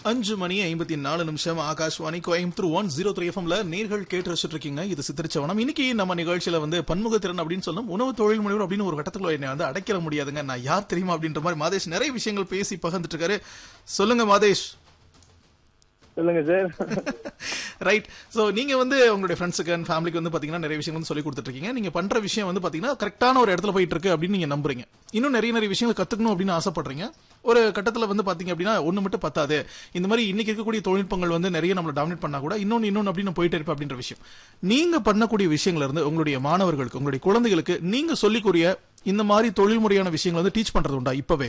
அஞ்சு மணி ஐம்பத்தி நாலு நிமிஷம் Akashvani Coimbatore one zero three எஃப்எம்ல நேர்கள் கேட்டு ரசிச்சுட்டு இருக்கீங்க இது சித்திரிச்சவனம் இன்னைக்கு நம்ம நிகழ்ச்சியில வந்து பன்முகத்திறன் அப்படின்னு சொல்லணும் உணவு தொழில் முனைவர் அப்படின்னு ஒரு கட்டத்துல என்னை வந்து அடைக்கிற முடியாதுங்க நான் யார் தெரியுமா அப்படின்ற மாதிரி மாதேஷ் நிறைய விஷயங்கள் பேசி பகிர்ந்துட்டு இருக்காரு சொல்லுங்க மாதேஷ் சொல்லுங்க சார் ரைட் சோ நீங்க வந்து உங்களுடைய ஃப்ரெண்ட்ஸுக்கு அண்ட் ஃபேமிலிக்கு வந்து பாத்தீங்கன்னா நிறைய விஷயங்கள் வந்து சொல்லி கொடுத்துட்டு இருக்கீங்க நீங்க பண்ற விஷயம் வந்து பாத்தீங்கன்னா கரெக்டான ஒரு இடத்துல போயிட்டு இருக்கு அப்படின்னு நீங்க நம்புறீங்க இன்னும் நிறைய நிறைய விஷயங்களை கத்துக்கணும் அப்படின்னு ஆசைப்படுறீங்க ஒரு கட்டத்துல வந்து பாத்தீங்க அப்படின்னா ஒண்ணு மட்டும் பத்தாது இந்த மாதிரி இன்னைக்கு இருக்கக்கூடிய தொழில்நுட்பங்கள் வந்து நிறைய நம்மள டாமினேட் பண்ணா கூட இன்னொன்னு இன்னொன்னு அப்படின்னு போயிட்டே இருப்பேன் அப்படின்ற விஷயம் நீங்க பண்ணக்கூடிய விஷயங்கள்ல இருந்து உங்களுடைய மாணவர்களுக்கு உங்களுடைய குழந்தைகளுக்கு நீங்க சொல்லிக்கூடிய இந்த மாதிரி தொழில்முறையான விஷயங்களை வந்து டீச் பண்றது உண்டா இப்பவே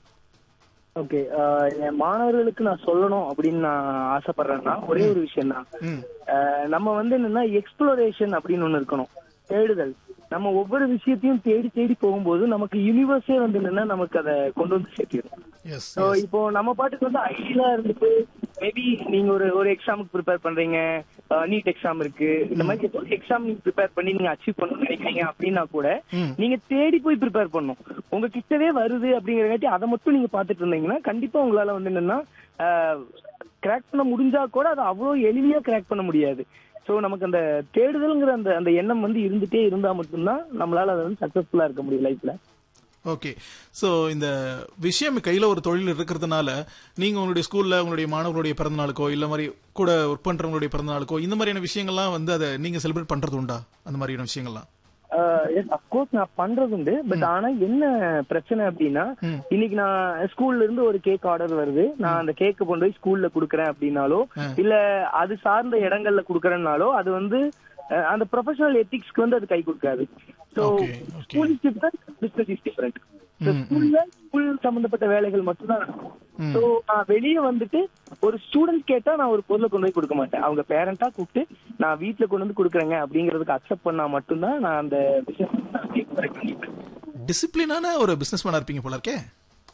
ஓகே என் மாணவர்களுக்கு நான் சொல்லணும் அப்படின்னு நான் ஆசைப்படுறேன்னா ஒரே ஒரு விஷயம் தான் ம் நம்ம வந்து என்னன்னா எக்ஸ்ப்ளோரேஷன் அப்படின்னு ஒண்ணு இருக்கணும் தேடுதல் நம்ம ஒவ்வொரு விஷயத்தையும் தேடி தேடி போகும்போது நமக்கு யூனிவர்ஸே வந்து என்னன்னா நமக்கு அதை கொண்டு வந்து சேர்த்திடும் எஸ் ஸோ இப்போ நம்ம பாட்டுக்கு வந்து ஐடியா இருந்துட்டு மேபி நீங்க ஒரு ஒரு எக்ஸாமுக்கு ப்ரிப்பேர் பண்றீங்க நீட் எக்ஸாம் இருக்கு இந்த மாதிரி ஏதோ எக்ஸாம் நீங்க ப்ரிப்பேர் பண்ணி நீங்க அச்சீவ் பண்ணணும்னு நினைக்கிறீங்க அப்படின்னா கூட ம். நீங்க தேடி போய் ப்ரிப்பேர் பண்ணும் உங்க கிட்டவே வருது அப்படிங்கறங்காட்டி அதை மட்டும் நீங்க பாத்துட்டு இருந்தீங்கன்னா கண்டிப்பா உங்களால வந்து என்னன்னா கிராக் பண்ண முடிஞ்சா கூட அதை அவ்வளவு எளிமையா கிராக் பண்ண முடியாது சோ நமக்கு அந்த தேடுதல்ங்கிற அந்த அந்த எண்ணம் வந்து இருந்துட்டே இருந்தா மட்டும்தான் நம்மளால அதை வந்து சக்சஸ்ஃபுல்லா இருக்க முடியும் லைஃப்ல ஓகே சோ இந்த விஷயம் கையில ஒரு தொழில் இருக்கிறதுனால நீங்க உங்களுடைய ஸ்கூல்ல உங்களுடைய மாணவர்களுடைய பிறந்த நாளுக்கோ இல்ல மாதிரி கூட ஒர்க் பண்றவங்களுடைய பிறந்த நாளுக்கோ இந்த மாதிரியான விஷயங்கள்லாம் வந்து அதை நீங்க செலிப்ரேட் பண்றது உண்டா அந்த மாதிரியான விஷயங்கள்லாம் எஸ் அப்கோர்ஸ் நான் பண்றது உண்டு பட் ஆனா என்ன பிரச்சனை அப்படின்னா ம். இன்னைக்கு நான் ஸ்கூல்ல இருந்து ஒரு கேக் ஆர்டர் வருது நான் அந்த கேக் கொண்டு போய் ஸ்கூல்ல குடுக்கறேன் அப்படின்னாலோ இல்ல அது சார்ந்த இடங்கள்ல குடுக்கறேன்னாலோ அது வந்து அஹ், அந்த ப்ரொஃபஷனல் எத்திக்ஸ்க்கு வந்து அது கை கொடுக்காது so Okay, okay. School is different business is different ஸ்கூல்ல ஸ்கூல் சம்பந்தப்பட்ட வேலைகள் மட்டும்தான் சோ நான் வெளியே வந்துட்டு ஒரு ஸ்டூடெண்ட் கேட்டா நான் ஒரு பொருளை கொண்டு போய் கொடுக்க மாட்டேன் அவங்க பேரண்டா கூப்பிட்டு நான் வீட்ல கொண்டு வந்து கொடுக்குறேங்க அப்படிங்கறதுக்கு அக்செப்ட் பண்ணா மட்டும்தான் நான் அந்த பிசினஸ் டிசிப்ளினான ஒரு பிசினஸ் மேனா இருப்பீங்க போல இருக்கே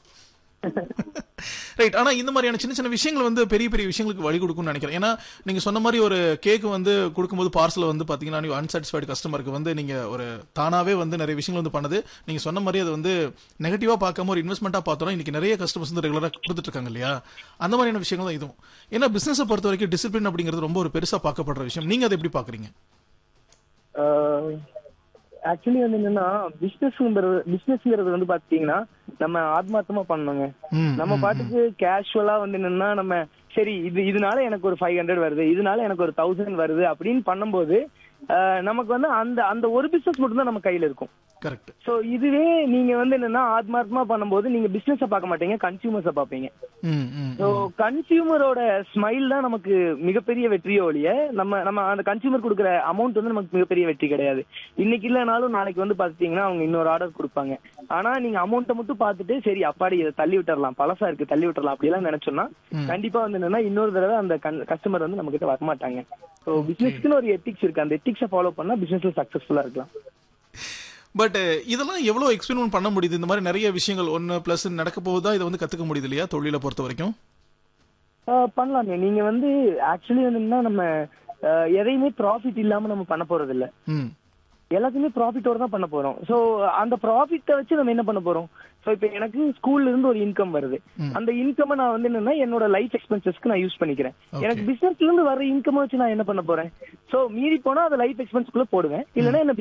ரைட் ஆனா இந்த மாதிரியான சின்ன சின்ன விஷயங்கள் வந்து பெரிய பெரிய விஷயங்களுக்கு வழி கொடுக்கும்னு நினைக்கிறேன் ஏன்னா நீங்க சொன்ன மாதிரி ஒரு கேக் வந்து கொடுக்கும்போது பார்சல் வந்து பாத்தீங்கன்னா நீங்க அன்சாட்டிஸ்ஃபைடு கஸ்டமருக்கு வந்து நீங்க ஒரு தானாவே வந்து நிறைய விஷயங்கள் வந்து பண்ணது நீங்க சொன்ன மாதிரி அது வந்து நெகட்டிவா பார்க்காம ஒரு இன்வெஸ்ட்மெண்ட்டா பார்த்தோம்னா இன்னைக்கு நிறைய கஸ்டமர்ஸ் வந்து ரெகுலரா கொடுத்துட்டு இருக்காங்க இல்லையா அந்த மாதிரியான விஷயங்கள் தான் இதுவும் ஏன்னா பிசினஸை பொறுத்த வரைக்கும் டிசிப்ளின் அப்படிங்கிறது ரொம்ப ஒரு பெருசா பார்க்கப்படுற விஷயம் நீங்க அதை எப்படி பாக்குறீங்க ஆக்சுவலி வந்து என்னன்னா பிசினஸ்ங்கிறது பிசினஸ்ங்கிறது வந்து பாத்தீங்கன்னா நம்ம ஆத்மார்த்தமா பண்ணணுங்க ம், நம்ம பாட்டுக்கு கேஷுவலா வந்து என்னன்னா நம்ம சரி இது இதனால எனக்கு ஒரு ஃபைவ் ஹண்ட்ரட் வருது இதனால எனக்கு ஒரு தௌசண்ட் வருது அப்படின்னு பண்ணும்போது அஹ், நமக்கு வந்து அந்த அந்த ஒரு பிசினஸ் மட்டும் தான் நம்ம கையில இருக்கும் கரெக்ட் சோ இதுவே நீங்க வந்து என்னன்னா ஆத்மார்த்தமா பண்ணும்போது நீங்க பிசினஸ பார்க்க மாட்டீங்க கன்சியூமர்ஸ பாப்பீங்க ம் ம் சோ கன்சியூமரோட ஸ்மைல் தான் நமக்கு மிகப்பெரிய வெற்றியோ ஒழிய நம்ம நம்ம அந்த கன்சியூமர் கொடுக்குற அமௌண்ட் வந்து நமக்கு மிகப்பெரிய வெற்றி கிடையாது இன்னைக்கு இல்லைனாலும் நாளைக்கு வந்து பாத்தீங்கன்னா அவங்க இன்னொரு ஆர்டர் கொடுப்பாங்க ஆனா நீங்க அமௌண்ட்டை மட்டும் பார்த்துட்டு சரி அப்பாடி இதை தள்ளி விட்டுறலாம் பழசா இருக்கு தள்ளி விட்டுறலாம் அப்படி எல்லாம் நினைச்சோம்னா கண்டிப்பா வந்து என்னன்னா இன்னொரு தடவை அந்த கஸ்டமர் வந்து நம்ம கிட்ட வரமாட்டாங்க சோ பிசினஸ்க்குன்னு ஒரு எத்திக்ஸ் இருக்கு அந்த எத்திக்ஸை ஃபாலோ பண்ணா பிசினஸ்ல சக்சஸ்ஃபுல்லா இருக்கலாம் பட் இதெல்லாம் எவ்வளவு எக்ஸ்பெரிமெண்ட் பண்ண முடியுது இந்த மாதிரி நிறைய விஷயங்கள் ஒன்னு பிளஸ் நடக்க போகுதா இதை வந்து கத்துக்க முடியுது இல்லையா தொழிலை பொறுத்த வரைக்கும் ஆஹ் பண்ணலாமே நீங்க வந்து ஆக்சுவலி வந்து என்ன நம்ம ஆஹ் எதையுமே ப்ராஃபிட் இல்லாம நம்ம பண்ண போறது இல்ல ம் எல்லாத்தையுமே ப்ராஃபிட்டோட தான் பண்ண போறோம் சோ அந்த ப்ராஃபிட்டை வச்சு நம்ம என்ன பண்ண போறோம் சோ இப்போ எனக்கு ஸ்கூல்ல இருந்து ஒரு இன்கம் வருது அந்த இன்கம் நான் வந்து என்னன்னா என்னோட லைஃப் எக்ஸ்பென்சஸ்க்கு நான் யூஸ் பண்ணிக்கிறேன் எனக்கு பிசினஸ்ல இருந்து வர இன்கம் வச்சு நான் என்ன பண்ண போறேன் சோ மீறி போனா அதை லைஃப் எக்ஸ்பென்ஸ்க்குள்ள போடுவேன் இல்லைன்னா என்ன